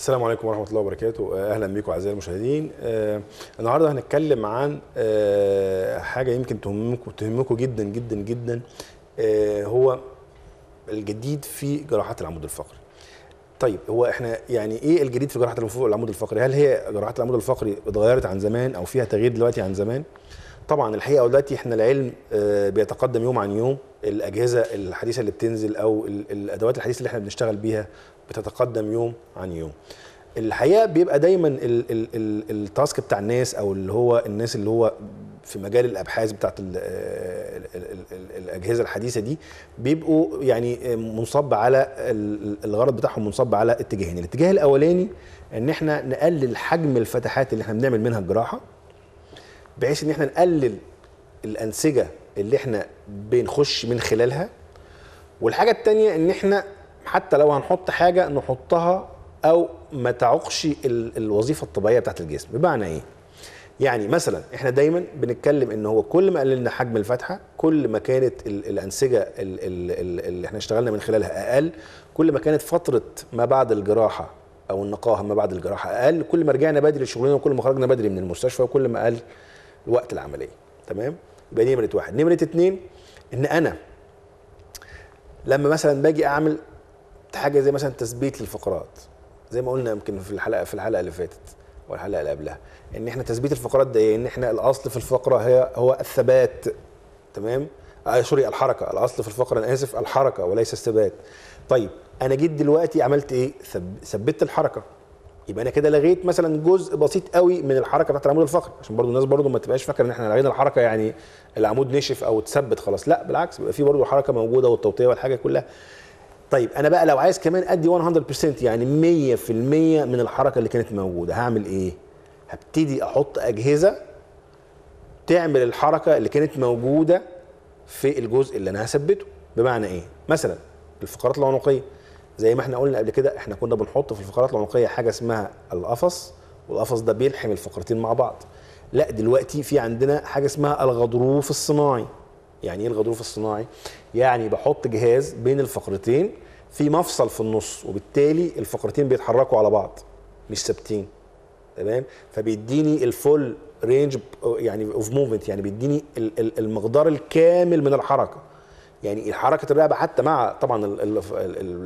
السلام عليكم ورحمة الله وبركاته آه، أهلا بكم أعزائي المشاهدين آه، النهاردة هنتكلم عن آه، حاجة يمكن تهمكم تهمكم جدا جدا جدا آه، هو الجديد في جراحات العمود الفقري طيب هو احنا يعني ايه الجديد في جراحات الفوق- العمود الفقري هل هي جراحات العمود الفقري اتغيرت عن زمان او فيها تغيير دلوقتي عن زمان طبعا الحقيقه دلوقتي احنا العلم آه، بيتقدم يوم عن يوم الاجهزه الحديثه اللي بتنزل او ال- الادوات الحديثه اللي احنا بنشتغل بيها بتتقدم يوم عن يوم الحقيقه بيبقى دايما ال- ال- ال- التاسك بتاع الناس او اللي هو الناس اللي هو في مجال الابحاث بتاعت ال- ال- ال- ال- الاجهزه الحديثه دي بيبقوا يعني منصب على ال- الغرض بتاعهم منصب على اتجاهين الاتجاه الاولاني ان احنا نقلل حجم الفتحات اللي احنا بنعمل منها الجراحه بحيث ان احنا نقلل الانسجه اللي احنا بنخش من خلالها والحاجه التانية ان احنا حتى لو هنحط حاجه نحطها او ما تعوقش ال- الوظيفه الطبيعيه بتاعت الجسم بمعنى ايه يعني مثلا احنا دايما بنتكلم ان هو كل ما قللنا حجم الفتحه كل ما كانت ال- الانسجه ال- ال- ال- اللي احنا اشتغلنا من خلالها اقل كل ما كانت فتره ما بعد الجراحه او النقاهه ما بعد الجراحه اقل كل ما رجعنا بدري لشغلنا وكل ما خرجنا بدري من المستشفى وكل ما قل وقت العمليه تمام يبقى دي نمره واحد نمره اتنين ان انا لما مثلا باجي اعمل حاجه زي مثلا تثبيت للفقرات زي ما قلنا يمكن في الحلقه في الحلقه اللي فاتت او الحلقه اللي قبلها ان احنا تثبيت الفقرات ده ايه ان احنا الاصل في الفقره هي هو الثبات تمام آه سوري الحركه الاصل في الفقره انا اسف الحركه وليس الثبات طيب انا جيت دلوقتي عملت ايه ثب- ثبت الحركه يبقى انا كده لغيت مثلا جزء بسيط قوي من الحركه بتاعت العمود الفقري عشان برضو الناس برضو ما تبقاش فاكره ان احنا لغينا الحركه يعني العمود نشف او اتثبت خلاص لا بالعكس بيبقى في برضو حركه موجوده والتوطيه والحاجه كلها طيب انا بقى لو عايز كمان ادي 100% يعني 100% من الحركه اللي كانت موجوده هعمل ايه هبتدي احط اجهزه تعمل الحركه اللي كانت موجوده في الجزء اللي انا هثبته بمعنى ايه مثلا الفقرات العنقيه زي ما احنا قلنا قبل كده احنا كنا بنحط في الفقرات العنقيه حاجه اسمها القفص والقفص ده بيلحم الفقرتين مع بعض لا دلوقتي في عندنا حاجه اسمها الغضروف الصناعي يعني ايه الغضروف الصناعي يعني بحط جهاز بين الفقرتين في مفصل في النص وبالتالي الفقرتين بيتحركوا على بعض مش ثابتين تمام فبيديني الفول رينج يعني اوف موفمنت يعني بيديني ال- ال- المقدار الكامل من الحركه يعني حركه الرقبه حتى مع طبعا ال ال ال ال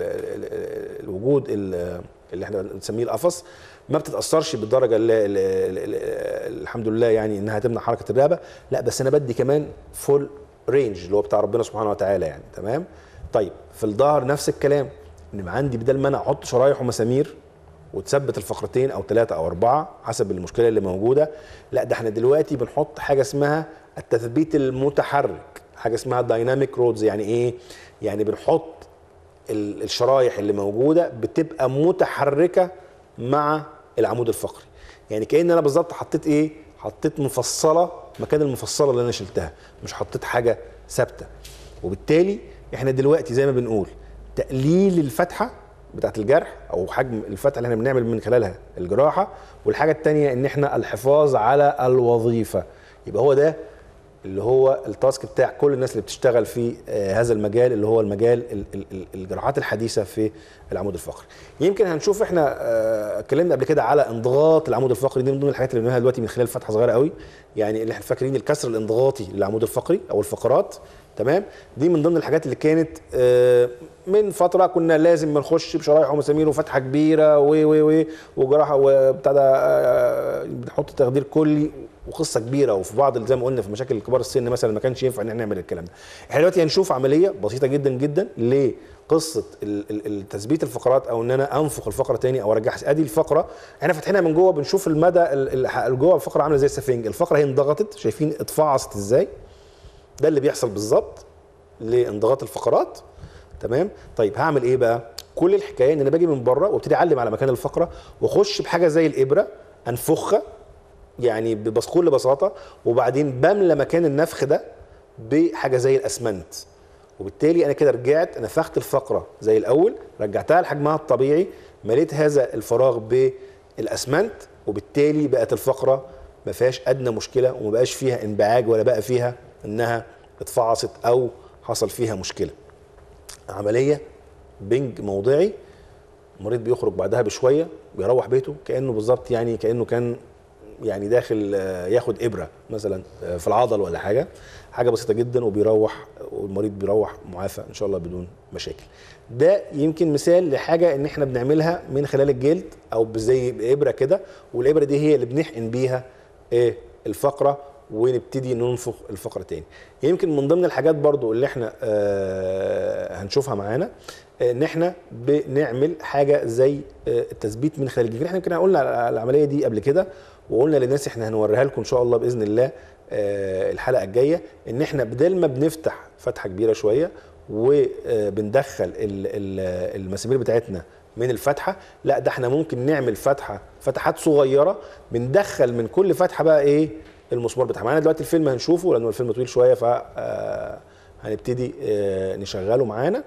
ال الوجود ال- اللي احنا بنسميه القفص ما بتتاثرش بالدرجه اللي اللي اللي الحمد لله يعني انها تمنع حركه الرقبه لا بس انا بدي كمان فول رينج اللي هو بتاع ربنا سبحانه وتعالى يعني تمام طيب في الظهر نفس الكلام ان يبقى عندي بدل ما انا احط شرايح ومسامير وتثبت الفقرتين او ثلاثه او اربعه حسب المشكله اللي موجوده لا ده احنا دلوقتي بنحط حاجه اسمها التثبيت المتحرك حاجه اسمها دايناميك رودز يعني ايه يعني بنحط ال- الشرايح اللي موجوده بتبقى متحركه مع العمود الفقري يعني كان انا بالظبط حطيت ايه حطيت مفصله مكان المفصله اللي انا شلتها مش حطيت حاجه ثابته وبالتالي احنا دلوقتي زي ما بنقول تقليل الفتحه بتاعت الجرح او حجم الفتحه اللي احنا بنعمل من خلالها الجراحه والحاجه الثانيه ان احنا الحفاظ على الوظيفه يبقى هو ده اللي هو التاسك بتاع كل الناس اللي بتشتغل في آه، هذا المجال اللي هو المجال ال- ال- ال- الجراحات الحديثه في العمود الفقري. يمكن هنشوف احنا آه، اتكلمنا قبل كده على انضغاط العمود الفقري دي من ضمن الحاجات اللي بنعملها دلوقتي من خلال فتحه صغيره قوي يعني اللي احنا فاكرين الكسر الانضغاطي للعمود الفقري او الفقرات تمام دي من ضمن الحاجات اللي كانت آه، من فتره كنا لازم بنخش بشرايح ومسامير وفتحه كبيره و و و وجراحه وبتاع ده آه، بنحط تخدير كلي وقصه كبيره وفي بعض زي ما قلنا في مشاكل كبار السن مثلا ما كانش ينفع ان احنا نعمل الكلام ده. احنا دلوقتي هنشوف عمليه بسيطه جدا جدا لقصه ال- ال- ال- تثبيت الفقرات او ان انا انفخ الفقره تاني او ارجعها ادي الفقره احنا فاتحينها من جوه بنشوف المدى ال- ال- جوه الفقره عامله زي السفنج الفقره هي انضغطت شايفين اتفعصت ازاي ده اللي بيحصل بالظبط لانضغاط الفقرات تمام طيب هعمل ايه بقى كل الحكايه ان انا باجي من بره وابتدي اعلم على مكان الفقره واخش بحاجه زي الابره انفخها يعني بكل بساطه وبعدين بملى مكان النفخ ده بحاجه زي الاسمنت وبالتالي انا كده رجعت نفخت الفقره زي الاول رجعتها لحجمها الطبيعي مليت هذا الفراغ بالاسمنت وبالتالي بقت الفقره ما فيهاش ادنى مشكله وما بقاش فيها انبعاج ولا بقى فيها انها اتفعصت او حصل فيها مشكله عمليه بنج موضعي المريض بيخرج بعدها بشويه بيروح بيته كانه بالظبط يعني كانه كان يعني داخل آه، ياخد ابره مثلا آه، في العضل ولا حاجه حاجه بسيطه جدا وبيروح والمريض بيروح معافى ان شاء الله بدون مشاكل ده يمكن مثال لحاجه ان احنا بنعملها من خلال الجلد او زي ابره كده والابره دي هي اللي بنحقن بيها ايه الفقره ونبتدي ننفخ الفقره تاني يمكن من ضمن الحاجات برضو اللي احنا آه هنشوفها معانا ان احنا بنعمل حاجه زي آه التثبيت من خلال الجلد احنا يمكن قلنا على العمليه دي قبل كده وقلنا للناس احنا هنوريها لكم ان شاء الله باذن الله آه الحلقه الجايه ان احنا بدل ما بنفتح فتحه كبيره شويه وبندخل المسامير بتاعتنا من الفتحه لا ده احنا ممكن نعمل فتحه فتحات صغيره بندخل من كل فتحه بقى ايه المسمار بتاعها معانا دلوقتي الفيلم هنشوفه لانه الفيلم طويل شويه ف هنبتدي نشغله معانا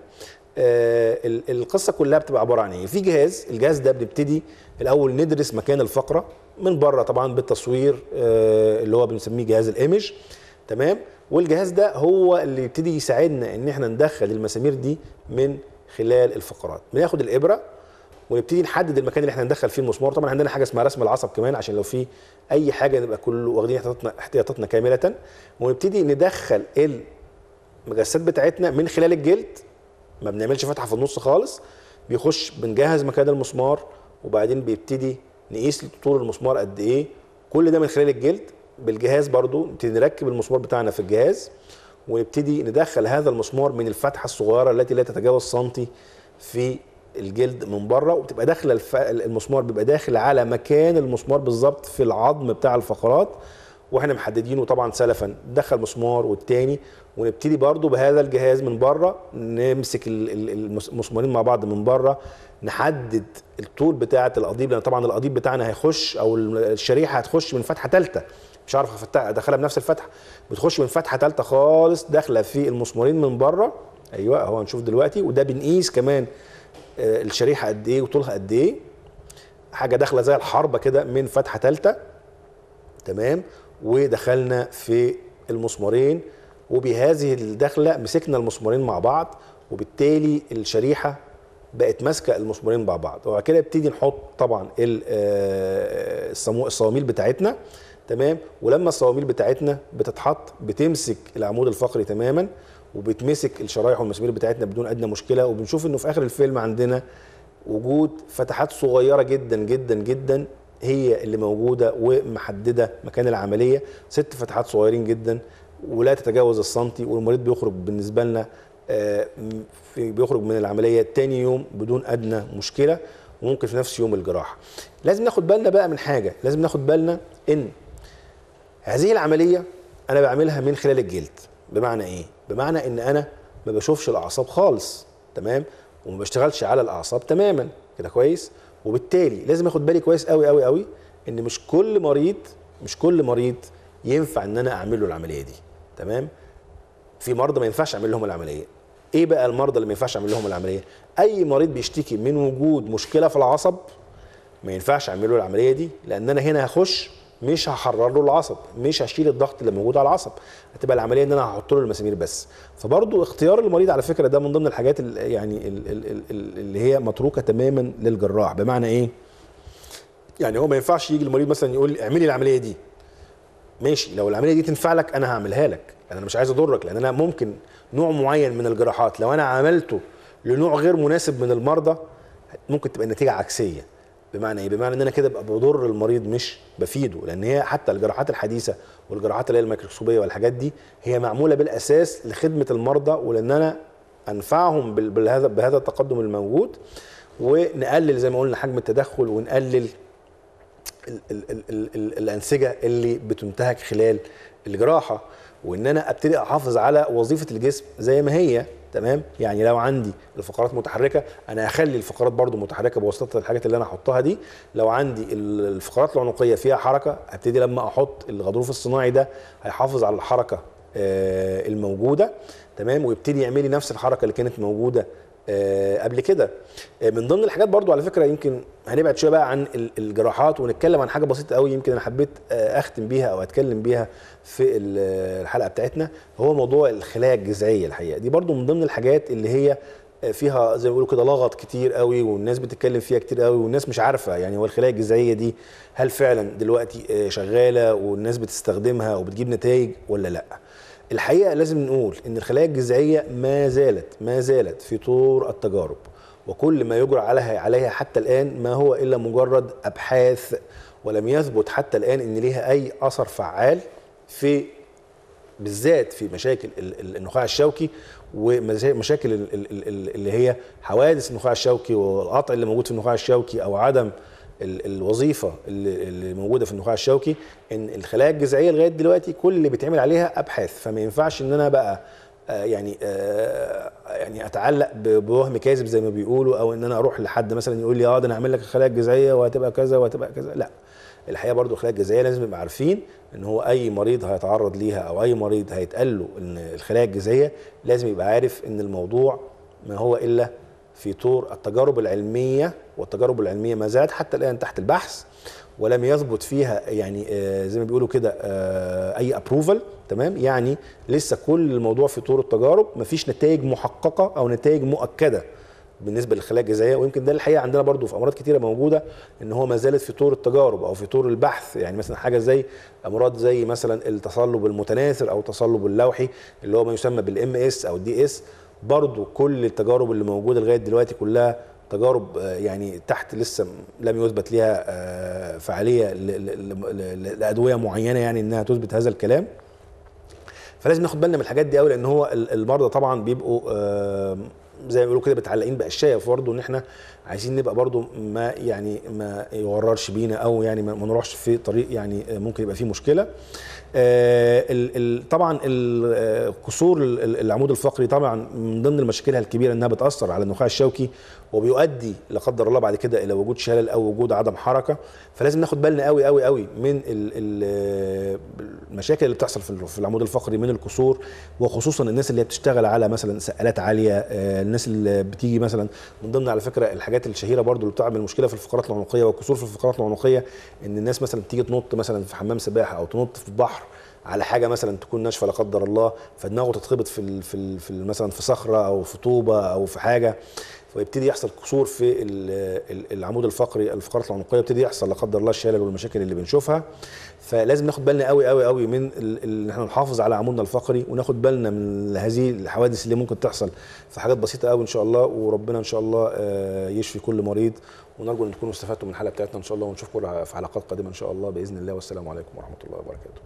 القصه كلها بتبقى عباره عن ايه في جهاز الجهاز ده بنبتدي الاول ندرس مكان الفقره من بره طبعا بالتصوير اللي هو بنسميه جهاز الايمج تمام والجهاز ده هو اللي يبتدي يساعدنا ان احنا ندخل المسامير دي من خلال الفقرات بناخد الابره ونبتدي نحدد المكان اللي احنا ندخل فيه المسمار طبعا عندنا حاجه اسمها رسم العصب كمان عشان لو في اي حاجه نبقى كل واخدين احتياطاتنا احتياطاتنا كامله ونبتدي ندخل المجسات بتاعتنا من خلال الجلد ما بنعملش فتحه في النص خالص بيخش بنجهز مكان المسمار وبعدين بيبتدي نقيس طول المسمار قد ايه كل ده من خلال الجلد بالجهاز برضو نبتدي نركب المسمار بتاعنا في الجهاز ونبتدي ندخل هذا المسمار من الفتحه الصغيره التي لا تتجاوز سنتي في الجلد من بره وبتبقى داخله الف... المسمار بيبقى داخل على مكان المسمار بالظبط في العظم بتاع الفقرات واحنا محددينه طبعا سلفا ندخل مسمار والتاني ونبتدي برضو بهذا الجهاز من بره نمسك المسمارين مع بعض من بره نحدد الطول بتاعه القضيب لان طبعا القضيب بتاعنا هيخش او الشريحه هتخش من فتحه ثالثه مش عارف افتحها ادخلها بنفس الفتحه بتخش من فتحه ثالثه خالص داخله في المسمارين من بره ايوه اهو هنشوف دلوقتي وده بنقيس كمان الشريحه قد ايه وطولها قد ايه حاجه داخله زي الحربه كده من فتحه ثالثه تمام ودخلنا في المسمارين وبهذه الدخله مسكنا المسمارين مع بعض وبالتالي الشريحه بقت ماسكه المسمارين مع بعض وبعد كده نبتدي نحط طبعا الصواميل بتاعتنا تمام ولما الصواميل بتاعتنا بتتحط بتمسك العمود الفقري تماما وبتمسك الشرايح والمسامير بتاعتنا بدون ادنى مشكله وبنشوف انه في اخر الفيلم عندنا وجود فتحات صغيره جدا جدا جدا هي اللي موجوده ومحدده مكان العمليه ست فتحات صغيرين جدا ولا تتجاوز السنتي والمريض بيخرج بالنسبه لنا بيخرج من العمليه تاني يوم بدون ادنى مشكله وممكن في نفس يوم الجراحه. لازم ناخد بالنا بقى من حاجه، لازم ناخد بالنا ان هذه العمليه انا بعملها من خلال الجلد، بمعنى ايه؟ بمعنى ان انا ما بشوفش الاعصاب خالص تمام؟ وما بشتغلش على الاعصاب تماما كده كويس؟ وبالتالي لازم اخد بالي كويس قوي قوي قوي ان مش كل مريض مش كل مريض ينفع ان انا اعمل له العمليه دي تمام؟ في مرضى ما ينفعش اعمل لهم العمليه ايه بقى المرضى اللي ما ينفعش اعمل لهم العمليه اي مريض بيشتكي من وجود مشكله في العصب ما ينفعش اعمل له العمليه دي لان انا هنا هخش مش هحرر له العصب مش هشيل الضغط اللي موجود على العصب هتبقى العمليه ان انا هحط له المسامير بس فبرضه اختيار المريض على فكره ده من ضمن الحاجات اللي يعني اللي هي متروكه تماما للجراح بمعنى ايه يعني هو ما ينفعش يجي المريض مثلا يقول لي اعملي العمليه دي ماشي لو العمليه دي تنفع لك انا هعملها لك لان انا مش عايز اضرك لان انا ممكن نوع معين من الجراحات لو انا عملته لنوع غير مناسب من المرضى ممكن تبقى النتيجه عكسيه بمعنى ايه بمعنى ان انا كده ببقى بضر المريض مش بفيده لان هي حتى الجراحات الحديثه والجراحات اللي هي الميكروسكوبيه والحاجات دي هي معموله بالاساس لخدمه المرضى ولان انا انفعهم بهذا بهذا التقدم الموجود ونقلل زي ما قلنا حجم التدخل ونقلل ال ال ال ال ال الانسجه اللي بتنتهك خلال الجراحه وان انا ابتدي احافظ على وظيفه الجسم زي ما هي تمام يعني لو عندي الفقرات متحركه انا هخلي الفقرات برضو متحركه بواسطه الحاجات اللي انا احطها دي لو عندي الفقرات العنقيه فيها حركه ابتدي لما احط الغضروف الصناعي ده هيحافظ على الحركه الموجوده تمام ويبتدي يعمل لي نفس الحركه اللي كانت موجوده قبل كده من ضمن الحاجات برضو على فكره يمكن هنبعد شويه بقى عن الجراحات ونتكلم عن حاجه بسيطه قوي يمكن انا حبيت اختم بيها او اتكلم بيها في الحلقه بتاعتنا هو موضوع الخلايا الجذعيه الحقيقه دي برضو من ضمن الحاجات اللي هي آه، فيها زي ما بيقولوا كده لغط كتير قوي والناس بتتكلم فيها كتير قوي والناس مش عارفه يعني هو الخلايا الجذعيه دي هل فعلا دلوقتي آه، شغاله والناس بتستخدمها وبتجيب نتائج ولا لا الحقيقه لازم نقول ان الخلايا الجذعيه ما زالت ما زالت في طور التجارب وكل ما يجرى عليها عليها حتى الان ما هو الا مجرد ابحاث ولم يثبت حتى الان ان ليها اي اثر فعال في بالذات في مشاكل ال- ال- النخاع الشوكي ومشاكل ال- ال- ال- اللي هي حوادث النخاع الشوكي والقطع اللي موجود في النخاع الشوكي او عدم ال- الوظيفه اللي اللي موجوده في النخاع الشوكي ان الخلايا الجذعيه لغايه دلوقتي كل اللي بيتعمل عليها ابحاث فما ينفعش ان انا بقى آه، يعني آه، يعني اتعلق ب- بوهم كاذب زي ما بيقولوا او ان انا اروح لحد مثلا يقول لي اه ده انا هعمل لك الخلايا الجذعيه وهتبقى كذا وهتبقى كذا لا الحقيقه برضو الخلايا الجذعيه لازم نبقى عارفين ان هو اي مريض هيتعرض ليها او اي مريض هيتقال له ان الخلايا الجذعيه لازم يبقى عارف ان الموضوع ما هو الا في طور التجارب العلميه والتجارب العلميه ما زالت حتى الان تحت البحث ولم يثبت فيها يعني آه، زي ما بيقولوا كده آه، اي ابروفال تمام يعني لسه كل الموضوع في طور التجارب مفيش نتائج محققه او نتائج مؤكده بالنسبه للخلايا الجذعيه ويمكن ده الحقيقه عندنا برضو في امراض كتيره موجوده ان هو ما زالت في طور التجارب او في طور البحث يعني مثلا حاجه زي امراض زي مثلا التصلب المتناثر او التصلب اللوحي اللي هو ما يسمى بالام اس او الدي اس برضو كل التجارب اللي موجوده لغايه دلوقتي كلها تجارب آه، يعني تحت لسه لم يثبت لها آه، فعاليه ل- ل- ل- لادويه معينه يعني انها تثبت هذا الكلام فلازم ناخد بالنا من الحاجات دي قوي لان هو ال- المرضى طبعا بيبقوا آه، زي ما بيقولوا كده متعلقين باشياء فبرضه ان احنا عايزين نبقى برضه ما يعني ما يغررش بينا او يعني ما ما نروحش في طريق يعني آه، ممكن يبقى فيه مشكله آه، ال- ال- طبعا ال- آه، كسور ال- ال- العمود الفقري طبعا من ضمن مشاكلها الكبيره انها بتاثر على النخاع الشوكي وبيؤدي لا قدر الله بعد كده الى وجود شلل او وجود عدم حركه فلازم ناخد بالنا قوي قوي قوي من ال- ال- المشاكل اللي بتحصل في ال- في العمود الفقري من الكسور وخصوصا الناس اللي هي بتشتغل على مثلا سقالات عاليه آه، الناس اللي بتيجي مثلا من ضمن على فكره الحاجات الشهيره برضو اللي بتعمل مشكله في الفقرات العنقيه والكسور في الفقرات العنقيه ان الناس مثلا بتيجي تنط مثلا في حمام سباحه او تنط في البحر على حاجه مثلا تكون ناشفه لا قدر الله فدماغه تتخبط في ال في, ال في ال مثلا في صخره او في طوبه او في حاجه ويبتدي يحصل كسور في ال- ال- العمود الفقري الفقرات العنقيه يبتدي يحصل لا قدر الله الشلل والمشاكل اللي بنشوفها فلازم ناخد بالنا قوي قوي قوي من ال- ال- ان احنا نحافظ على عمودنا الفقري وناخد بالنا من هذه الحوادث اللي ممكن تحصل في حاجات بسيطه قوي ان شاء الله وربنا ان شاء الله آه، يشفي كل مريض ونرجو ان تكونوا استفدتوا من الحلقه بتاعتنا ان شاء الله ونشوفكم في حلقات قادمه ان شاء الله باذن الله والسلام عليكم ورحمه الله وبركاته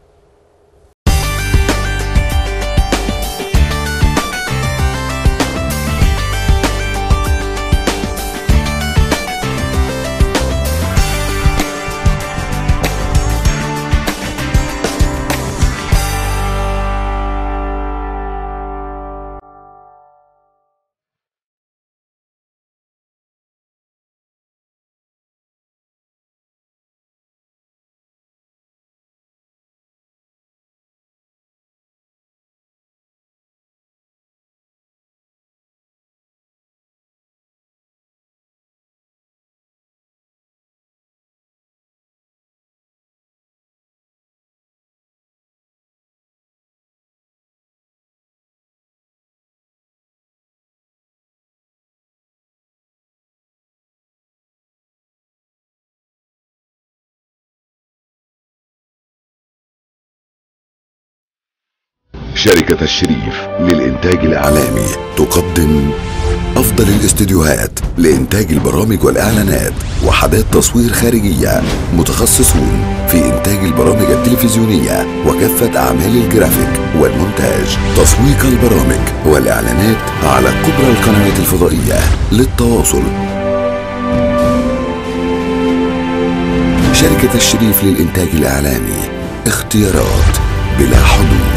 شركة الشريف للإنتاج الإعلامي تقدم أفضل الاستديوهات لإنتاج البرامج والإعلانات وحدات تصوير خارجية متخصصون في إنتاج البرامج التلفزيونية وكافة أعمال الجرافيك والمونتاج تسويق البرامج والإعلانات على كبرى القنوات الفضائية للتواصل شركة الشريف للإنتاج الإعلامي اختيارات بلا حدود